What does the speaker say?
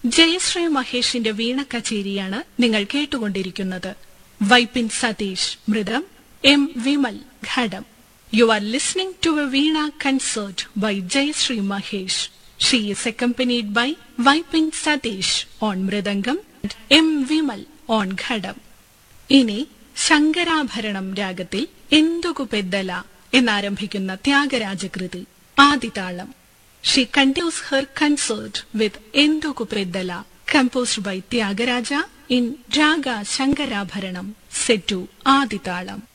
ജയശ്രീ മഹേഷിന്റെ വീണ കച്ചേരിയാണ് നിങ്ങൾ കേട്ടുകൊണ്ടിരിക്കുന്നത് വൈപ്പിൻ സതീഷ് മൃദം എം വിമൽ ഘടം you are listening to a veena concert by Jayashree Mahesh she is accompanied by Vaippin Satheesh on mridangam M Vimal on ghatam ഇനി ശങ്കരാഭരണം രാഗത്തിൽ എന്തുകു പെദ്ദല എന്നാരംഭിക്കുന്ന ത്യാഗരാജകൃതി ആദിതാളം she continues her concert with Enduku Peddala composed by Tyagaraja in raga Shankarabharanam set to ആദിതാളം